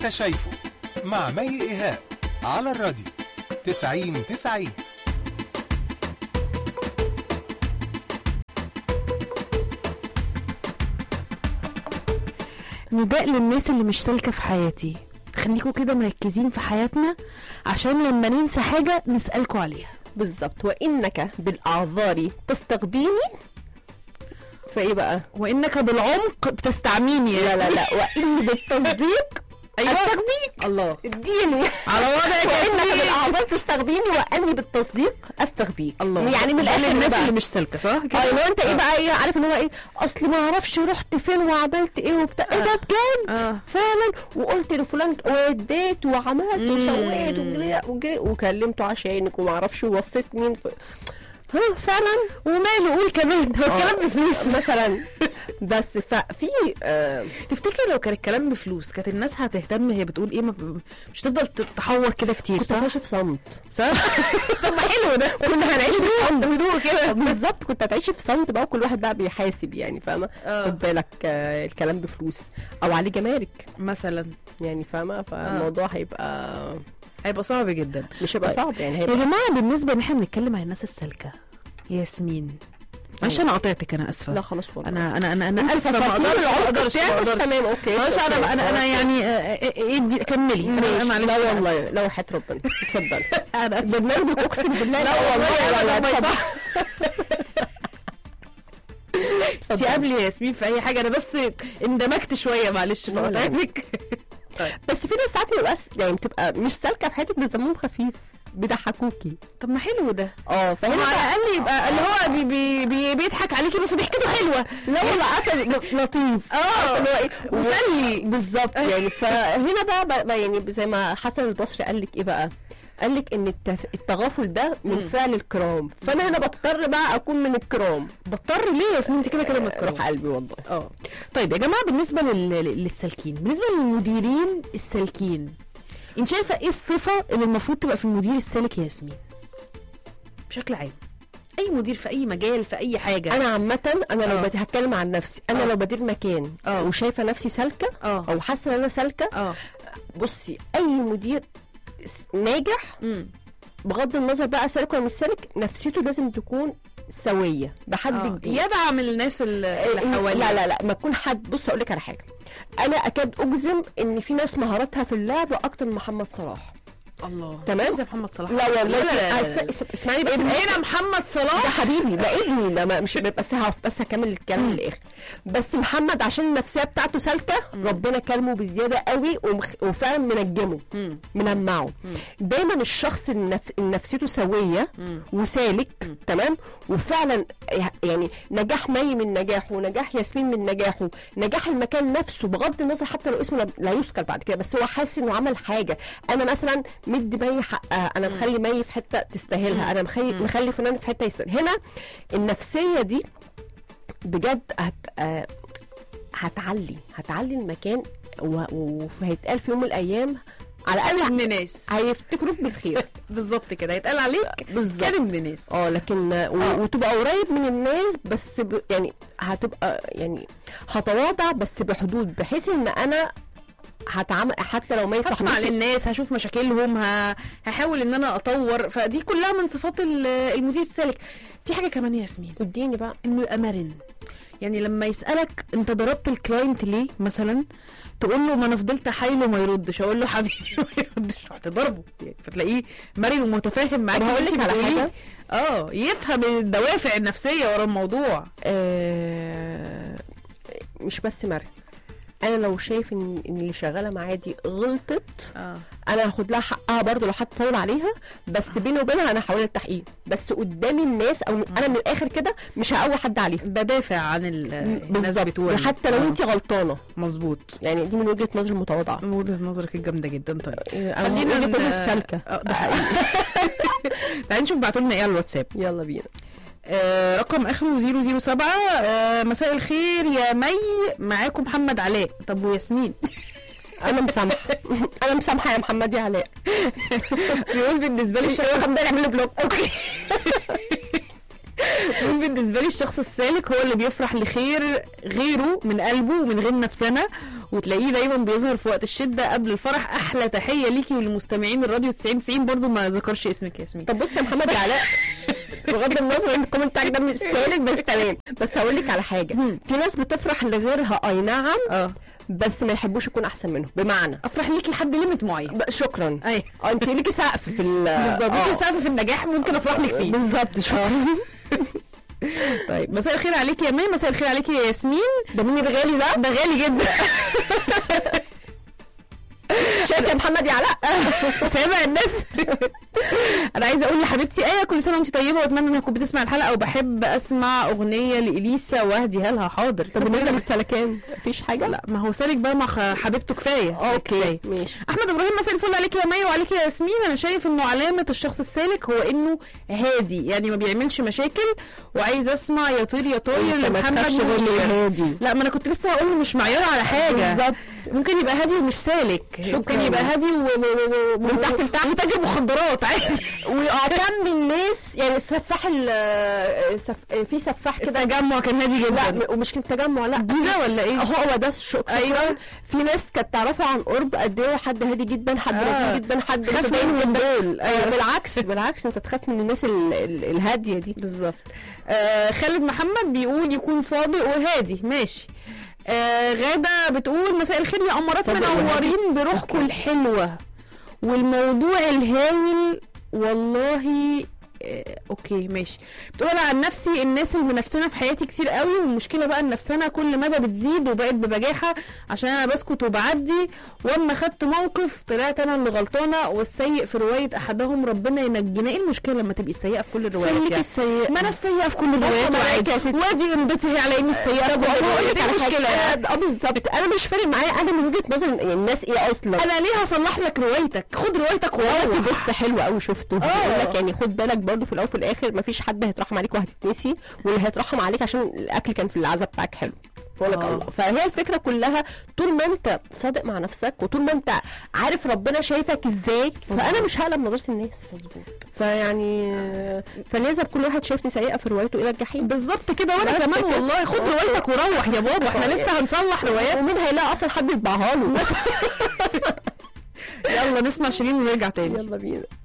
انت شايفه مع مي ايهاب على الراديو 90 90 نداء للناس اللي مش سالكه في حياتي خليكوا كده مركزين في حياتنا عشان لما ننسى حاجه نسالكوا عليها بالظبط وانك بالاعذار تستغبيني فايه بقى وانك بالعمق بتستعميني يا لا لا ياسمين. لا وان بالتصديق أيوة. استغبيك الله اديني على وضعك يا وانك ياسمين بالاعذار تستغبيني واني بالتصديق استغبيك الله يعني من ده الاخر للناس بقى. اللي مش سالكه صح اه كده اللي هو انت ايه آه. بقى ايه عارف ان هو ايه اصل ما اعرفش رحت فين وعملت ايه وبتاع ايه ده بجد آه. فعلا وقلت لفلان واديت وعملت مم. وسويت وجري وجري وكلمته عشانك وما اعرفش وصيت مين في ها فعلا وماله قول كمان هو الكلام بفلوس مثلا بس ففي آه تفتكر لو كان الكلام بفلوس كانت الناس هتهتم هي بتقول ايه ما ب- مش تفضل تتحور كده كتير كنت صح؟ هتعيش في صمت صح؟ طب ما حلو ده كنا هنعيش في صمت هدوء كده بالظبط كنت هتعيشي في صمت بقى وكل واحد بقى بيحاسب يعني فاهمه آه. خد بالك آه الكلام بفلوس او عليه جمارك مثلا يعني فاهمه فالموضوع هيبقى هيبقى صعب جدا مش هيبقى طيب. صعب يعني يا هيبقى جماعه بالنسبه ان احنا بنتكلم عن الناس السالكه ياسمين معلش انا قطعتك انا اسفه لا خلاص والله انا انا انا انت انا اسفه ما فصلتيني اقدرش ما العمق اقدرش بتاعي ما بس اقدرش تمام اوكي معلش انا أوكي. انا انا أوكي. يعني آه، آه، ادي كملي ماشي معلش لا أنا والله لا وحياة ربنا اتفضلي انا اسفه برنامجك اقسم بالله لا والله لا لا أبداً ما اتفضلي. يصح. انت قبلي يا ياسمين في اي حاجه انا بس اندمجت شويه معلش لا، لا. فقطعتك بس في ناس ساعات بيبقى يعني بتبقى مش سالكه في حياتك بس دمهم خفيف بيضحكوكي طب ما حلو ده اه فهنا هو على بقى- الاقل يبقى اللي هو بي بي بي بيضحك عليكي بس ضحكته حلوه لا والله عسل لطيف اه اللي هو ايه مسلي بالظبط يعني فهنا بقى, بقى, بقى يعني زي ما حسن البصري قال لك ايه بقى قال لك ان التف... التغافل ده من فعل الكرام فانا هنا بضطر بقى اكون من الكرام بضطر ليه يا ياسمين انت كده كده متكرمه روح قلبي والله اه طيب يا جماعه بالنسبه لل... للسالكين بالنسبه للمديرين السالكين انت شايفه ايه الصفه اللي المفروض تبقى في المدير السالك يا ياسمين بشكل عام اي مدير في اي مجال في اي حاجه انا عامه انا لو آه. بدي هتكلم عن نفسي انا آه. لو بدير مكان آه. وشايفه نفسي سالكه اه او حاسه ان انا سالكه اه بصي اي مدير س- ناجح امم بغض النظر بقى سالك ولا مش سالك نفسيته لازم تكون سويه بحد كبير يدعم الناس اللي اللي حواليه لا لا لا ما تكون حد بص اقول لك على حاجه انا اكاد اجزم ان في ناس مهاراتها في اللعب اكتر من محمد صلاح الله تمام؟ زي محمد صلاح لا والله لا، لا، لا، لا. اسمع- اسمع- اسمعني بس ابننا محمد صلاح ده حبيبي ده ابني ده ما- مش بس هقف بس هكمل الكلام للاخر بس محمد عشان النفسيه بتاعته سالكه ربنا كلمه بزياده قوي ومخ... وفعلا منجمه مم. منمعه دايما الشخص النف... نفسيته سويه وسالك تمام وفعلا يعني نجاح مي من نجاحه نجاح ياسمين من نجاحه نجاح المكان نفسه بغض النظر حتى لو اسمه لا- لا يذكر بعد كده بس هو حاسس انه عمل حاجه انا مثلا مدي مي حقها انا مخلي مي في حته تستاهلها انا مخلي مخلي فلان في حته يستاهل هنا النفسيه دي بجد هت آه، هتعلي هتعلي المكان و- و- وهيتقال في يوم من الايام على الاقل ابن ناس هيفتكروك بالخير بالظبط كده هيتقال عليك بالظبط كان ابن ناس اه لكن و... وتبقى قريب من الناس بس ب... يعني هتبقى يعني هتواضع بس بحدود بحيث ان انا هتعامل حتى لو ما هسمع يصاحبنيش للناس هشوف مشاكلهم ه... هحاول ان انا اطور فدي كلها من صفات ال- المدير السالك في حاجه كمان يا ياسمين اديني بقى انه يبقى مرن يعني لما يسالك انت ضربت الكلاينت ليه مثلا تقول له ما انا فضلت حايله ما يردش اقول له حبيبي ما يردش رحت ضربه يعني فتلاقيه مرن ومتفاهم معاك طب هقول اللي لك انت على بتقوليه. حاجة. اه يفهم الدوافع النفسيه ورا الموضوع آه... مش بس مرن انا لو شايف ان إن اللي شغاله معايا دي غلطت اه انا هاخد لها حقها برضو لو حد طول عليها بس بيني وبينها انا هحاول التحقيق بس قدام الناس او انا من الاخر كده مش هقوي حد عليها بدافع عن ال- الناس بالظبط بتوع حتى لو آه، انت غلطانه مظبوط يعني دي من وجهه نظري المتواضعه من وجهه نظرك الجامده جدا طيب خلينا خلينا وجهه ن- نظري السالكه اه ده حقيقي تعالي نشوف بعتوا لنا ايه على الواتساب يلا بينا آه رقم اخره 007 آه مساء الخير يا مي معاكم محمد علاء طب وياسمين انا مسامحه انا مسامحه يا محمد يا علاء بيقول بالنسبه لي الشخص محمد يعمل له بلوك اوكي مين بالنسبه لي الشخص السالك هو اللي بيفرح لخير غيره من قلبه ومن غير نفسنا وتلاقيه دايما بيظهر في وقت الشده قبل الفرح احلى تحيه ليكي ولمستمعين الراديو 90 90 برضو ما ذكرش اسمك يا ياسمين طب بص يا محمد يا علاء بغض النظر ان الكومنت بتاعك ده مش سالك بس تمام بس هقول لك على حاجه في ناس بتفرح لغيرها اي نعم اه بس ما يحبوش يكون احسن منهم بمعنى افرح ليكي لحد ليميت معين ب- شكرا اي آه، انت ليكي سقف في ال بالظبط آه. ليكي سقف في النجاح ممكن افرح لك فيه بالظبط شكرا طيب مساء الخير عليكي يا مي مساء الخير عليكي يا ياسمين ده مين الغالي ده ده غالي جدا شايف يا محمد يا علاء سامع الناس انا عايزه اقول لحبيبتي ايه كل سنه وانت طيبه واتمنى انك تكون بتسمع الحلقه وبحب اسمع اغنيه لاليسا واهديها لها حاضر طب بالنسبه للسلكان مفيش حاجه لا ما هو سالك بقى مع خ- حبيبته كفايه كفاية. اوكي ماشي احمد ابراهيم مساء الفل عليك يا مي وعليك يا ياسمين انا شايف انه علامه الشخص السالك هو انه هادي يعني ما بيعملش مشاكل وعايز اسمع يا طير يا طاير انت ما لمحمد تخافش غير منير هادي لا ما انا كنت لسه هقول مش معيار على حاجه بالظبط ممكن يبقى هادي ومش سالك شكراً. ممكن يبقى هادي و... و... و... و... من تحت لتحت. وتاجر مخدرات عادي وكم من الناس يعني السفاح ال- سف... في سفاح كده التجمع كان هادي لا جدا م- ومش كان تجمع لا جيزه ولا ايه؟ هو ده الشك أيوة. أيوة. في ناس كانت تعرفها عن قرب قد ايه حد هادي جدا حد آه. لذيذ جدا حد خاف متدين منهم جدا. دول آه ايوه بالعكس بالعكس انت تخاف من الناس ال... ال... الهاديه دي بالظبط آه خالد محمد بيقول يكون صادق وهادي ماشي آه غادة بتقول مساء الخير يا أمارات صادق منورين بروحكم أوكي. الحلوة والموضوع الهايل والله آه، اوكي ماشي بتقول انا عن نفسي الناس اللي منافسانا في حياتي كتير قوي والمشكله بقى ان نفسنا كل مدى بتزيد وبقت ببجاحه عشان انا بسكت وبعدي واما خدت موقف طلعت انا اللي غلطانه والسيء في روايه احدهم ربنا ينجينا ايه المشكله لما تبقي السيئه في كل الروايات خليكي يعني السيئة ما انا السيئه في كل الروايات ما وعادي يا ستي. وادي امضتي على اني السيئه في كل بقول الروايات لك ايه على المشكله حاجة. يعني اه بالظبط انا مش فارق معايا انا من وجهه نظري يعني الناس ايه اصلا انا ليه هصلح لك روايتك خد روايتك والله في وروح بوست حلو قوي شفته اه. بيقول لك يعني خد بالك برضو في الاول وفي الاخر مفيش حد هيترحم عليك وهتتنسي واللي هيترحم عليك عشان الاكل كان في العزا بتاعك حلو بقول لك اه. الله فهي الفكره كلها طول ما انت صادق مع نفسك وطول ما انت عارف ربنا شايفك ازاي فانا مش هقلب نظره الناس مظبوط فيعني فلازم كل واحد شايفني سيئه في روايته الى الجحيم بالظبط كده وانا بس كمان كده. والله خد روايتك وروح يا بابا احنا لسه هنصلح روايات ومين هيلاقي اصلا حد يطبعها له يلا نسمع شيرين ونرجع تاني يلا بينا